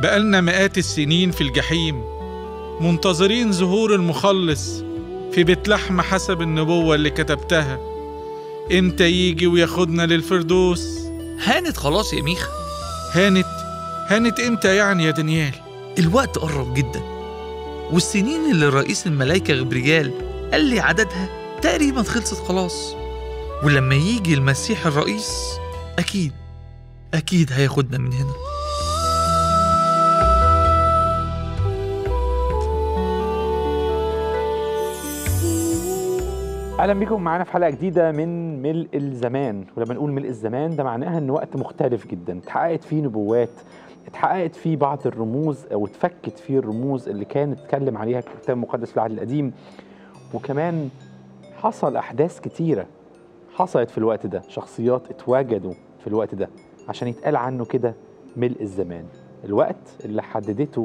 بقالنا مئات السنين في الجحيم منتظرين ظهور المخلص في بيت لحم حسب النبوة اللي كتبتها امتى يجي وياخدنا للفردوس هانت خلاص يا ميخا هانت هانت امتى يعني يا دانيال الوقت قرب جدا والسنين اللي رئيس الملائكة غبريال قال لي عددها تقريبا خلصت خلاص ولما يجي المسيح الرئيس أكيد أكيد هياخدنا من هنا اهلا بكم معانا في حلقه جديده من ملء الزمان ولما نقول ملء الزمان ده معناها ان وقت مختلف جدا اتحققت فيه نبوات اتحققت فيه بعض الرموز او اتفكت فيه الرموز اللي كان اتكلم عليها الكتاب المقدس في العهد القديم وكمان حصل احداث كتيره حصلت في الوقت ده شخصيات اتواجدوا في الوقت ده عشان يتقال عنه كده ملء الزمان الوقت اللي حددته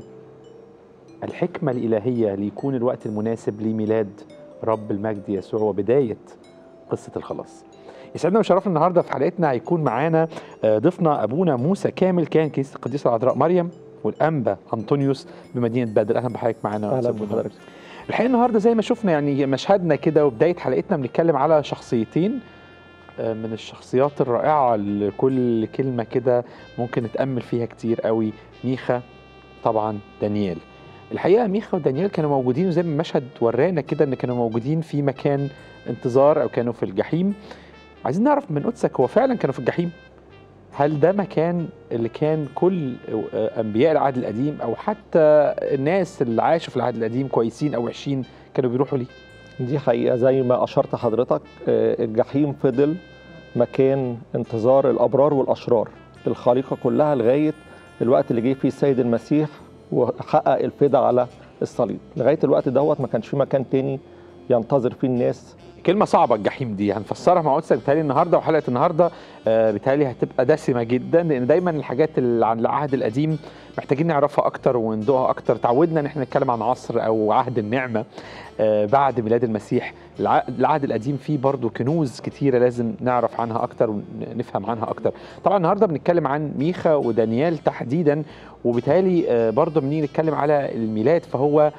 الحكمه الالهيه ليكون الوقت المناسب لميلاد رب المجد يسوع وبداية قصة الخلاص يسعدنا وشرفنا النهارده في حلقتنا هيكون معانا آه، ضيفنا ابونا موسى كامل كان كنيسه القديسه العذراء مريم والانبا انطونيوس بمدينه بدر اهلا بحضرتك معانا اهلا أستاذ أبونا. بحضرتك الحقيقه النهارده زي ما شفنا يعني مشهدنا كده وبدايه حلقتنا بنتكلم على شخصيتين آه، من الشخصيات الرائعه اللي كل كلمه كده ممكن نتامل فيها كتير قوي ميخا طبعا دانيال الحقيقه ميخا ودانيال كانوا موجودين وزي ما المشهد ورانا كده ان كانوا موجودين في مكان انتظار او كانوا في الجحيم عايزين نعرف من قدسك هو فعلا كانوا في الجحيم هل ده مكان اللي كان كل آه، انبياء العهد القديم او حتى الناس اللي عاشوا في العهد القديم كويسين او وحشين كانوا بيروحوا ليه دي حقيقة زي ما أشرت حضرتك آه، الجحيم فضل مكان انتظار الأبرار والأشرار الخليقة كلها لغاية الوقت اللي جه فيه السيد المسيح وحقق الفدا على الصليب لغاية الوقت دوت ما كانش في مكان تاني ينتظر فيه الناس كلمة صعبة الجحيم دي هنفسرها مع قدسك بتهيألي النهاردة وحلقة النهاردة آه، بتهيألي هتبقى دسمة جدا لأن دايما الحاجات اللي عن العهد القديم محتاجين نعرفها أكتر وندوقها أكتر تعودنا إن احنا نتكلم عن عصر أو عهد النعمة آه، بعد ميلاد المسيح الع- العهد القديم فيه برضو كنوز كتيرة لازم نعرف عنها أكتر ونفهم عنها أكتر طبعا النهاردة بنتكلم عن ميخا ودانيال تحديدا وبالتالي آه، برضو بنيجي نتكلم على الميلاد فهو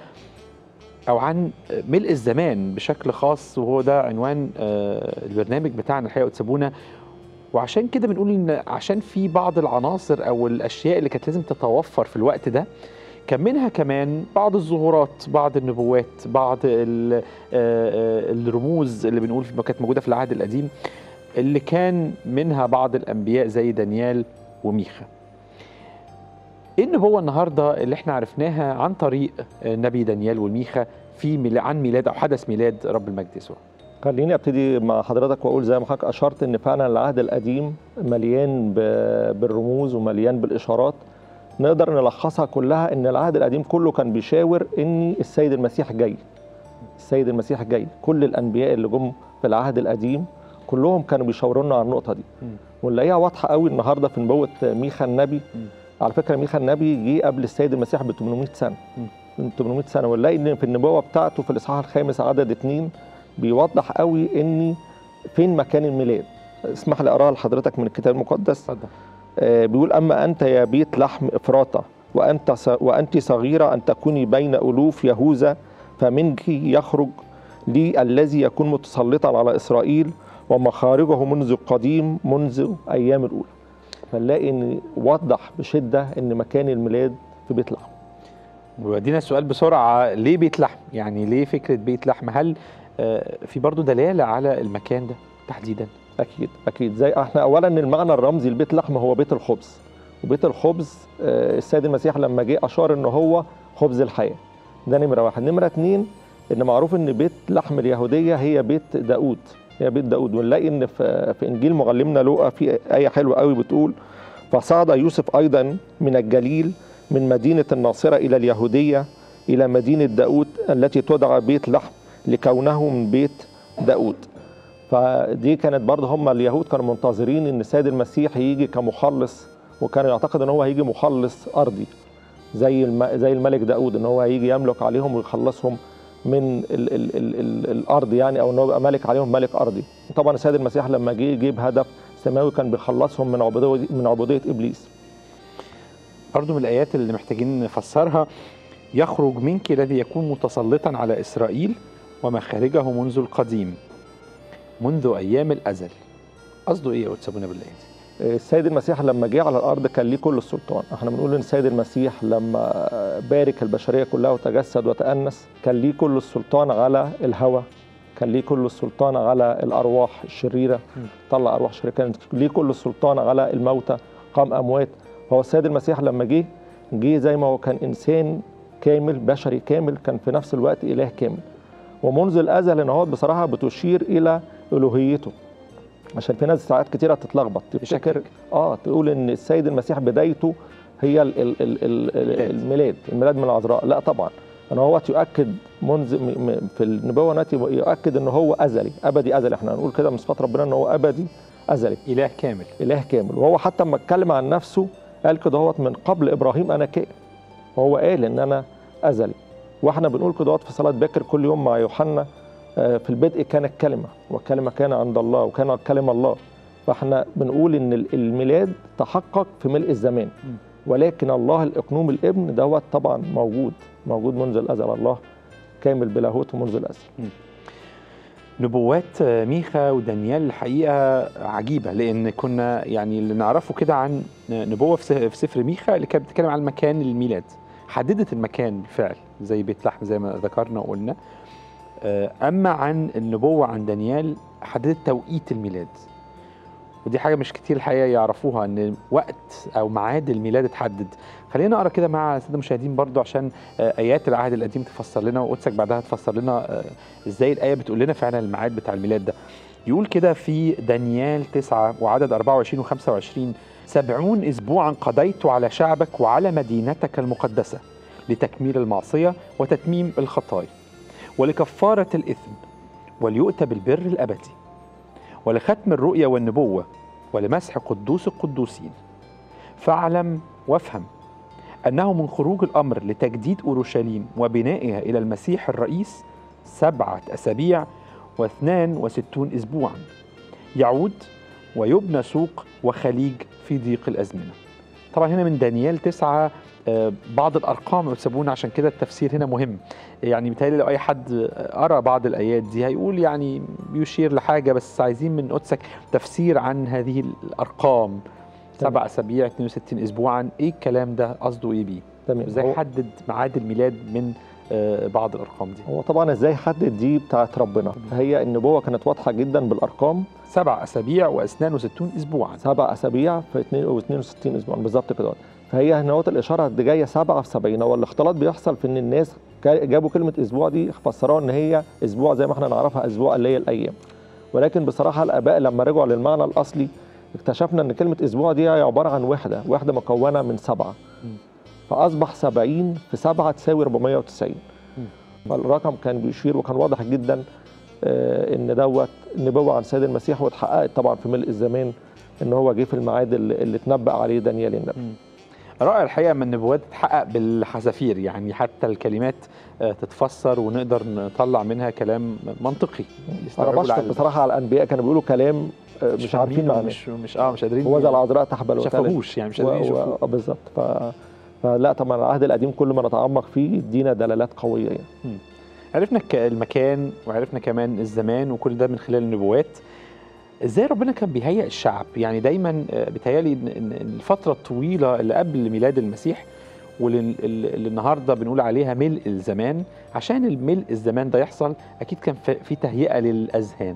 او عن ملء الزمان بشكل خاص وهو ده عنوان آه، البرنامج بتاعنا الحقيقه وتسابونا وعشان كده بنقول ان عشان في بعض العناصر او الاشياء اللي كانت لازم تتوفر في الوقت ده كان منها كمان بعض الظهورات بعض النبوات بعض ال- آه، آه، الرموز اللي بنقول في كانت موجوده في العهد القديم اللي كان منها بعض الانبياء زي دانيال وميخا ايه النبوه النهارده اللي احنا عرفناها عن طريق النبي دانيال والميخا في ميلا- عن ميلاد او حدث ميلاد رب المجد يسوع خليني ابتدي مع حضرتك واقول زي ما حضرتك اشرت ان فعلا العهد القديم مليان ب- بالرموز ومليان بالاشارات نقدر نلخصها كلها ان العهد القديم كله كان بيشاور ان السيد المسيح جاي السيد المسيح جاي كل الانبياء اللي جم في العهد القديم كلهم كانوا بيشاوروا لنا على النقطه دي مم. ونلاقيها واضحه قوي النهارده في نبوه ميخا النبي مم. على فكره ميخا النبي جه قبل السيد المسيح ب 800 سنه مم. من 800 سنه ونلاقي ان في النبوه بتاعته في الاصحاح الخامس عدد اتنين بيوضح قوي ان فين مكان الميلاد اسمح لي اقراها لحضرتك من الكتاب المقدس اتفضل آه، بيقول اما انت يا بيت لحم افراطه وانت ص- وانت صغيره ان تكوني بين الوف يهوذا فمنك يخرج لي الذي يكون متسلطا على اسرائيل ومخارجه منذ القديم منذ ايام الاولى فنلاقي ان وضح بشده ان مكان الميلاد في بيت لحم وادينا السؤال بسرعه ليه بيت لحم يعني ليه فكره بيت لحم هل آه، في برضو دلاله على المكان ده تحديدا اكيد اكيد زي احنا اولا المعنى الرمزي لبيت لحم هو بيت الخبز وبيت الخبز آه، السيد المسيح لما جه اشار ان هو خبز الحياه ده نمره واحد نمره اتنين ان معروف ان بيت لحم اليهوديه هي بيت داود هي بيت داود ونلاقي ان في, في انجيل مغلمنا لوقا في ايه حلوه قوي بتقول فصعد يوسف ايضا من الجليل من مدينه الناصره الى اليهوديه الى مدينه داود التي تدعى بيت لحم لكونه من بيت داود فدي كانت برضه هم اليهود كانوا منتظرين ان السيد المسيح يجي كمخلص وكانوا يعتقد ان هو هيجي مخلص ارضي زي الم... زي الملك داود ان هو هيجي يملك عليهم ويخلصهم من ال... ال... ال... ال... الارض يعني او ان هو يبقى ملك عليهم ملك ارضي طبعا السيد المسيح لما جه جيب هدف سماوي كان بيخلصهم من عبوديه من عبوديه ابليس برضو من الآيات اللي محتاجين نفسرها يخرج منك الذي يكون متسلطا على إسرائيل ومخارجه منذ القديم منذ أيام الأزل قصده إيه يا قدس أبونا بالآية دي؟ السيد المسيح لما جه على الارض كان ليه كل السلطان احنا بنقول ان السيد المسيح لما بارك البشريه كلها وتجسد وتأنس كان ليه كل السلطان على الهوى كان ليه كل السلطان على الارواح الشريره طلع ارواح شريره كان ليه كل السلطان على الموتى قام اموات هو السيد المسيح لما جه جه زي ما هو كان انسان كامل بشري كامل كان في نفس الوقت اله كامل ومنذ الازل ان هو بصراحه بتشير الى الوهيته عشان في ناس ساعات كتيره تتلخبط تفتكر تشكك. اه تقول ان السيد المسيح بدايته هي ال ال ال ال ال الميلاد الميلاد من العذراء لا طبعا ان هو يؤكد منذ م- م- في النبوه ناتي يؤكد ان هو ازلي ابدي ازلي احنا هنقول كده من صفات ربنا ان هو ابدي ازلي إله كامل اله كامل وهو حتى لما اتكلم عن نفسه قال كده هو من قبل ابراهيم انا كائن وهو قال ان انا ازلي واحنا بنقول كده في صلاه باكر كل يوم مع يوحنا آه، في البدء كان الكلمه والكلمه كان عند الله وكان الكلمه الله فاحنا بنقول ان ال- الميلاد تحقق في ملء الزمان م. ولكن الله الاقنوم الابن دوت طبعا موجود موجود منذ الازل الله كامل بلاهوته منذ الازل نبوات ميخا ودانيال الحقيقه عجيبه لان كنا يعني اللي نعرفه كده عن نبوه في س- في سفر ميخا اللي كانت بتتكلم عن مكان الميلاد حددت المكان بالفعل زي بيت لحم زي ما ذكرنا وقلنا آه، اما عن النبوه عن دانيال حددت توقيت الميلاد ودي حاجه مش كتير الحقيقه يعرفوها ان وقت او ميعاد الميلاد اتحدد خلينا نقرا كده مع الساده المشاهدين برضو عشان آه، ايات العهد القديم تفسر لنا وقدسك بعدها تفسر لنا آه، ازاي الايه بتقول لنا فعلا الميعاد بتاع الميلاد ده يقول كده في دانيال 9 وعدد 24 و25 سبعون اسبوعا قضيت على شعبك وعلى مدينتك المقدسه لتكميل المعصيه وتتميم الخطايا ولكفاره الاثم وليؤتى بالبر الابدي ولختم الرؤيا والنبوه ولمسح قدوس القدوسين فاعلم وافهم انه من خروج الامر لتجديد اورشليم وبنائها الى المسيح الرئيس سبعه اسابيع واثنان وستون اسبوعا يعود ويبنى سوق وخليج في ضيق الازمنه. طبعا هنا من دانيال تسعة آه، بعض الارقام يحسبون عشان كده التفسير هنا مهم يعني متهيألي لو اي حد قرا بعض الايات دي هيقول يعني بيشير لحاجه بس عايزين من قدسك تفسير عن هذه الارقام سبع اسابيع 62 اسبوعا ايه الكلام ده قصده ايه بيه؟ تمام ازاي هو- حدد ميعاد الميلاد من آه، بعض الارقام دي؟ هو طبعا ازاي حدد دي بتاعت ربنا فهي النبوه كانت واضحه جدا بالارقام سبع اسابيع و62 اسبوعا سبع اسابيع في 62 اسبوع بالظبط كده فهي هنا الاشاره دي جايه سبعه في 70 هو الاختلاط بيحصل في ان الناس كا- جابوا كلمه اسبوع دي فسروها ان هي اسبوع زي ما احنا نعرفها اسبوع اللي هي الايام ولكن بصراحه الاباء لما رجعوا للمعنى الاصلي اكتشفنا ان كلمه اسبوع دي هي عباره عن وحده وحده مكونه من سبعه م. فاصبح 70 في 7 تساوي 490 م. فالرقم كان بيشير وكان واضح جدا آه، ان دوت نبوه عن سيد المسيح واتحققت طبعا في ملء الزمان ان هو جه في الميعاد اللي, اللي اتنبأ عليه دانيال النبي رائع الحقيقه من النبوات تتحقق بالحذافير يعني حتى الكلمات آه، تتفسر ونقدر نطلع منها كلام منطقي انا يستوعبه بشفق العقل. بصراحه على الانبياء كانوا بيقولوا كلام آه، مش عارفين فاهمينه معناه مش مش اه مش قادرين هو زي العذراء تحبل ما وتلد. شافوهوش يعني مش و- قادرين و- يشوفوه آه، بالظبط ف... فلا طبعا العهد القديم كل ما نتعمق فيه يدينا دلالات قويه يعني عرفنا ك- المكان وعرفنا كمان الزمان وكل ده من خلال النبوات ازاي ربنا كان بيهيئ الشعب يعني دايما آه، بيتهيألي ان إن الفتره الطويله اللي قبل ميلاد المسيح واللي اللي النهارده بنقول عليها ملء الزمان عشان الملء الزمان ده يحصل اكيد كان في- في تهيئه للاذهان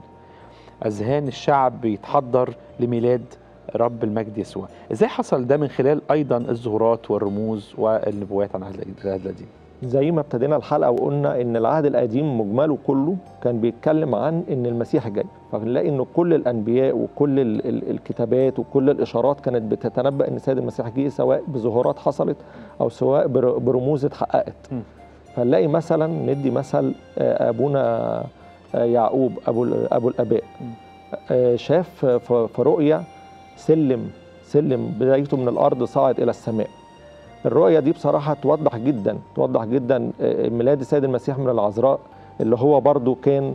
اذهان الشعب بيتحضر لميلاد رب المجد يسوع ازاي حصل ده من خلال ايضا الظهورات والرموز والنبوات عن العهد العهد القديم زي ما ابتدينا الحلقه وقلنا ان العهد القديم مجمله كله كان بيتكلم عن ان المسيح جاي فنلاقي ان كل الانبياء وكل ال- ال- الكتابات وكل الاشارات كانت بتتنبأ ان السيد المسيح جه سواء بظهورات حصلت او سواء بر- برموز اتحققت م. فنلاقي مثلا ندي مثل آه، ابونا آه، يعقوب ابو ال- ابو الاباء م. آه، شاف في في رؤيا سلم سلم بدايته من الارض صاعد الى السماء الرؤية دي بصراحة توضح جدا توضح جدا آه، ميلاد السيد المسيح من العذراء اللي هو برضو كان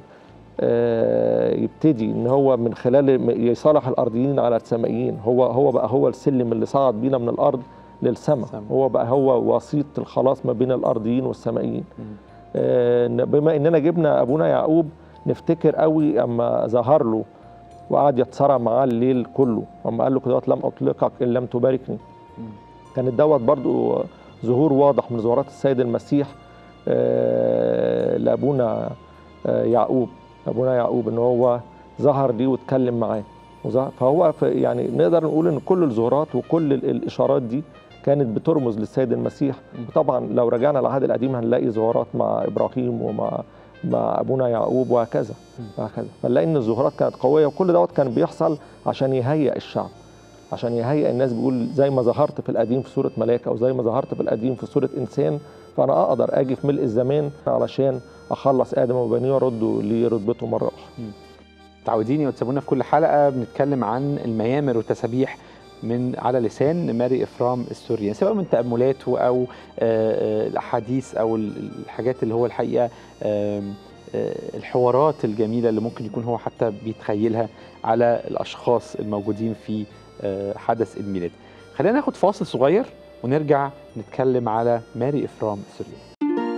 آه، يبتدي ان هو من خلال م- يصالح الارضيين على السمائيين هو هو بقى هو السلم اللي صعد بينا من الارض للسماء السماء. هو بقى هو وسيط الخلاص ما بين الارضيين والسمائيين مم. آه، بما اننا جبنا ابونا يعقوب نفتكر قوي اما ظهر له وقعد يتصارع معاه الليل كله اما قال له كده لم اطلقك ان لم تباركني مم. كانت دوت برضو ظهور واضح من ظهورات السيد المسيح آه، لابونا آه، يعقوب ابونا يعقوب ان هو ظهر ليه واتكلم معاه وظهر- فهو في- يعني نقدر نقول ان كل الظهورات وكل ال- الاشارات دي كانت بترمز للسيد المسيح وطبعا لو رجعنا للعهد القديم هنلاقي ظهورات مع ابراهيم ومع مع ابونا يعقوب وهكذا وهكذا فنلاقي ان الظهورات كانت قويه وكل دوت كان بيحصل عشان يهيئ الشعب عشان يهيئ الناس بيقول زي ما ظهرت في القديم في صوره ملاك او زي ما ظهرت في القديم في صوره انسان فانا اقدر اجي في ملء الزمان علشان اخلص ادم وبنيه وارده لرتبته مره اخرى متعودين وتسابونا في كل حلقه بنتكلم عن الميامر والتسابيح من على لسان ماري افرام السورياني سواء من تاملاته او آه، آه، الاحاديث او ال- الحاجات اللي هو الحقيقه آم، آه، الحوارات الجميله اللي ممكن يكون هو حتى بيتخيلها على الاشخاص الموجودين في آه، حدث الميلاد. خلينا ناخد فاصل صغير ونرجع نتكلم على ماري افرام السورياني.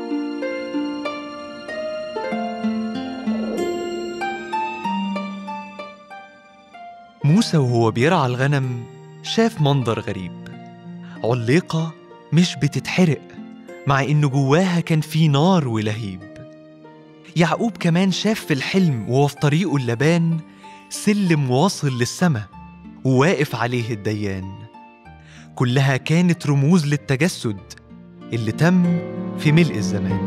موسى وهو بيرعى الغنم شاف منظر غريب عليقة مش بتتحرق مع إن جواها كان في نار ولهيب يعقوب كمان شاف في الحلم وهو في طريقه اللبان سلم واصل للسما وواقف عليه الديان كلها كانت رموز للتجسد اللي تم في ملء الزمان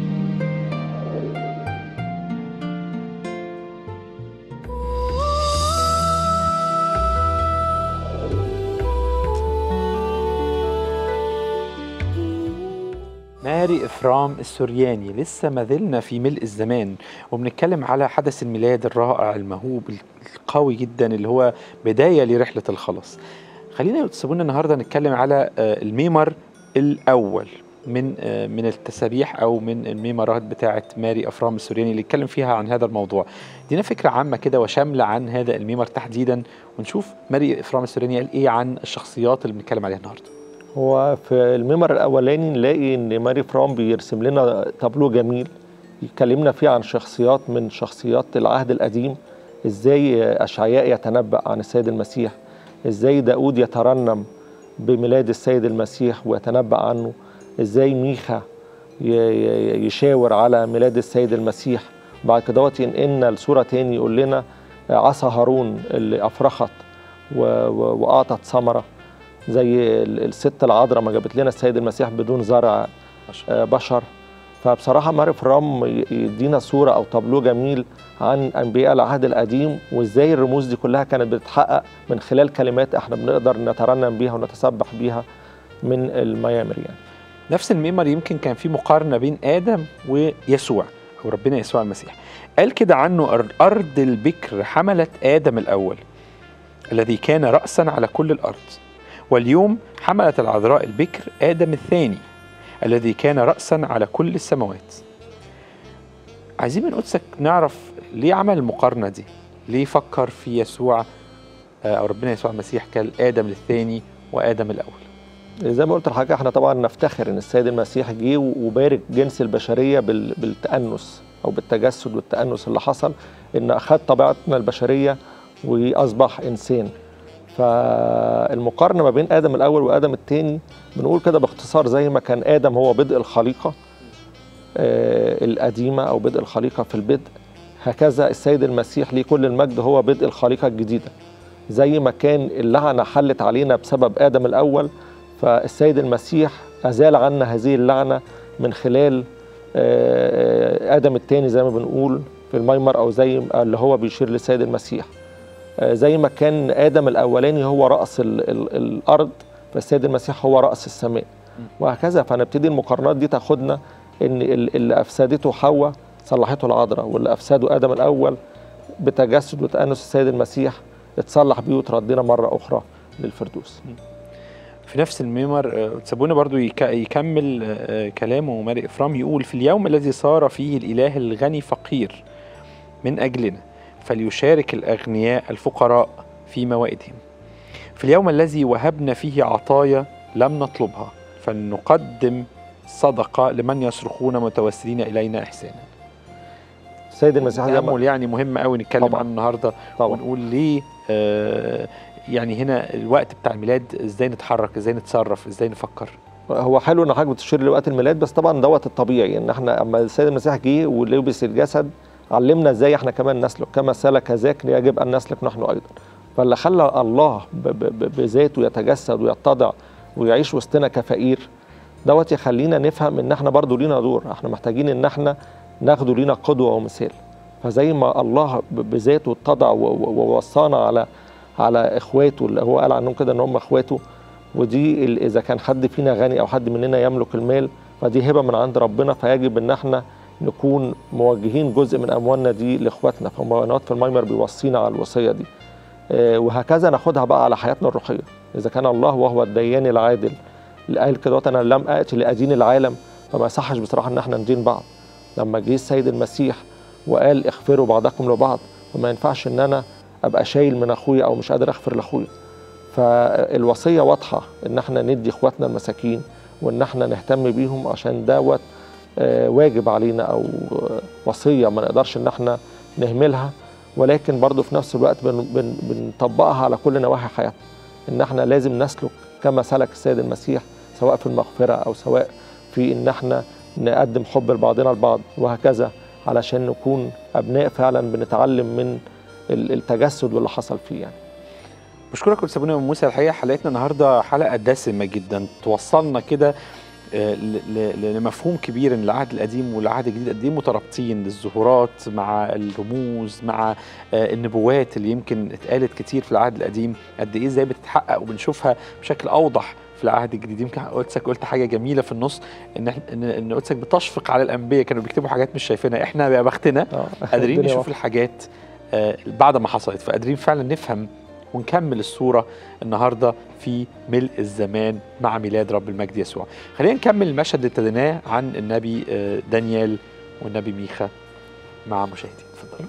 ماري إفرام السورياني لسه ما زلنا في ملء الزمان وبنتكلم على حدث الميلاد الرائع المهوب القوي جدا اللي هو بداية لرحلة الخلاص خلينا تسيبونا النهاردة نتكلم على آه، الميمر الأول من آه، من التسابيح أو من الميمارات بتاعة ماري أفرام السورياني اللي اتكلم فيها عن هذا الموضوع دينا فكرة عامة كده وشاملة عن هذا الميمر تحديدا ونشوف ماري إفرام السورياني قال إيه عن الشخصيات اللي بنتكلم عليها النهاردة هو في الميمر الاولاني نلاقي ان ماري فرام بيرسم لنا تابلو جميل يكلمنا فيه عن شخصيات من شخصيات العهد القديم ازاي اشعياء يتنبأ عن السيد المسيح ازاي داود يترنم بميلاد السيد المسيح ويتنبأ عنه ازاي ميخا ي- ي- يشاور على ميلاد السيد المسيح بعد كده ينقلنا لصورة تاني يقول لنا عصا هارون اللي أفرخت و- و- وأعطت ثمرة زي ال- الست العذراء ما جابت لنا السيد المسيح بدون زرع آه، بشر فبصراحة ماري فرام ي- يدينا صورة أو تابلو جميل عن أنبياء العهد القديم وإزاي الرموز دي كلها كانت بتتحقق من خلال كلمات إحنا بنقدر نترنم بيها ونتسبح بيها من الميامر يعني نفس الميمر يمكن كان في مقارنة بين آدم ويسوع أو ربنا يسوع المسيح قال كده عنه أرض البكر حملت آدم الأول الذي كان رأسا على كل الأرض واليوم حملت العذراء البكر آدم الثاني الذي كان رأسا على كل السماوات عايزين من قدسك نعرف ليه عمل المقارنة دي ليه فكر في يسوع آه، أو ربنا يسوع المسيح كالآدم الثاني وآدم الأول زي ما قلت لحضرتك احنا طبعا نفتخر ان السيد المسيح جه وبارك جنس البشريه بال- بالتأنس او بالتجسد والتأنس اللي حصل ان اخذ طبيعتنا البشريه واصبح انسان فالمقارنه ما بين ادم الاول وادم الثاني بنقول كده باختصار زي ما كان ادم هو بدء الخليقه آه، القديمه او بدء الخليقه في البدء هكذا السيد المسيح ليه كل المجد هو بدء الخليقه الجديده زي ما كان اللعنه حلت علينا بسبب ادم الاول فالسيد المسيح أزال عنا هذه اللعنة من خلال آه، آدم الثاني زي ما بنقول في الميمر أو زي ما- اللي هو بيشير للسيد المسيح آه، زي ما كان آدم الأولاني هو رأس ال ال الأرض فالسيد المسيح هو رأس السماء وهكذا فنبتدي المقارنات دي تاخدنا إن ال- اللي أفسدته حواء صلحته العذراء واللي أفسده آدم الأول بتجسد وتأنس السيد المسيح اتصلح بيه وتردنا مرة أخرى للفردوس في نفس الميمر آه، تسابونا برضو يك- يكمل آه، كلامه ماري إفرام يقول في اليوم الذي صار فيه الإله الغني فقير من أجلنا فليشارك الأغنياء الفقراء في موائدهم في اليوم الذي وهبنا فيه عطايا لم نطلبها فلنقدم صدقة لمن يصرخون متوسلين إلينا إحسانا السيد المسيح زي ما- تأمل يعني مهم قوي نتكلم طبعاً. عنه النهاردة طبعا ونقول ليه آه يعني هنا الوقت بتاع الميلاد ازاي نتحرك ازاي نتصرف ازاي نفكر هو حلو ان حضرتك بتشير لوقت الميلاد بس طبعا دوت الطبيعي ان احنا اما السيد المسيح جه ولبس الجسد علمنا ازاي احنا كمان نسلك كما سلك ذاك يجب ان نسلك نحن ايضا فاللي خلى الله ب- ب- ب- بذاته يتجسد ويتضع ويعيش وسطنا كفقير دوت يخلينا نفهم ان احنا برضو لينا دور احنا محتاجين ان احنا ناخده لينا قدوه ومثال فزي ما الله ب- بذاته اتضع و- و- ووصانا على على اخواته اللي هو قال عنهم كده ان هم اخواته ودي ال- اذا كان حد فينا غني او حد مننا يملك المال فدي هبه من عند ربنا فيجب ان احنا نكون موجهين جزء من اموالنا دي لاخواتنا فموانات في المايمر بيوصينا على الوصيه دي آه، وهكذا ناخدها بقى على حياتنا الروحيه اذا كان الله وهو الديان العادل اللي قال كده انا لم اتي لادين العالم فما يصحش بصراحه ان احنا ندين بعض لما جه السيد المسيح وقال اغفروا بعضكم لبعض فما ينفعش ان انا ابقى شايل من اخويا او مش قادر اغفر لاخويا فالوصيه واضحه ان احنا ندي اخواتنا المساكين وان احنا نهتم بيهم عشان دوت آه، واجب علينا او آه، وصيه ما نقدرش ان احنا نهملها ولكن برضه في نفس الوقت بن بن بنطبقها على كل نواحي حياتنا ان احنا لازم نسلك كما سلك السيد المسيح سواء في المغفره او سواء في ان احنا نقدم حب لبعضنا البعض وهكذا علشان نكون ابناء فعلا بنتعلم من ال- التجسد واللي حصل فيه يعني بشكرك يا سابوني موسى الحقيقه حلقتنا النهارده حلقه دسمه جدا توصلنا كده آه، ل- ل- لمفهوم كبير ان العهد القديم والعهد الجديد قد ايه مترابطين الظهورات مع الرموز مع آه، النبوات اللي يمكن اتقالت كتير في العهد القديم قد ايه ازاي بتتحقق وبنشوفها بشكل اوضح في العهد الجديد يمكن قدسك قلت حاجه جميله في النص ان إحنا- ان ان قدسك بتشفق على الانبياء كانوا بيكتبوا حاجات مش شايفينها احنا يا بختنا آه، قادرين الدنيا نشوف الحاجات آه، بعد ما حصلت فقادرين فعلا نفهم ونكمل الصورة النهاردة في ملء الزمان مع ميلاد رب المجد يسوع خلينا نكمل المشهد اللي ابتديناه عن النبي آه، دانيال والنبي ميخا مع مشاهدين اتفضلوا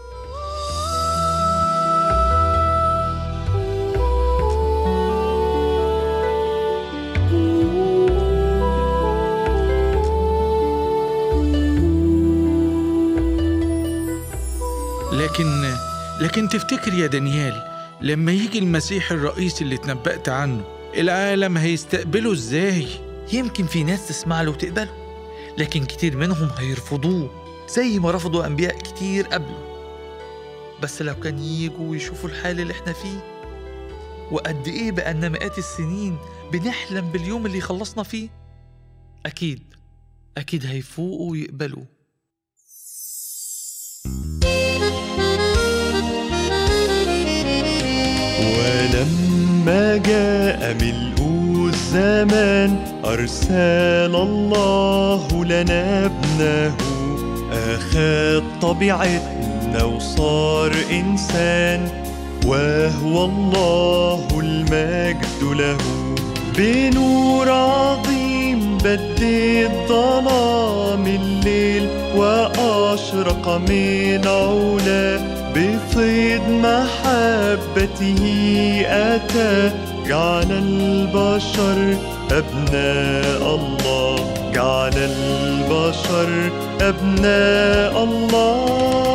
لكن لكن تفتكر يا دانيال لما يجي المسيح الرئيس اللي اتنبأت عنه العالم هيستقبله ازاي يمكن في ناس تسمع له وتقبله لكن كتير منهم هيرفضوه زي ما رفضوا أنبياء كتير قبله بس لو كان ييجوا ويشوفوا الحال اللي احنا فيه وقد ايه بقالنا مئات السنين بنحلم باليوم اللي يخلصنا فيه أكيد أكيد هيفوقوا ويقبلوا ولما جاء ملء الزمان أرسل الله لنا ابنه أخذ طبيعتنا وصار إنسان وهو الله المجد له بنور عظيم بدد ظلام الليل وأشرق من علا بفيض محبته أتى جعل البشر أبناء الله جعل البشر أبناء الله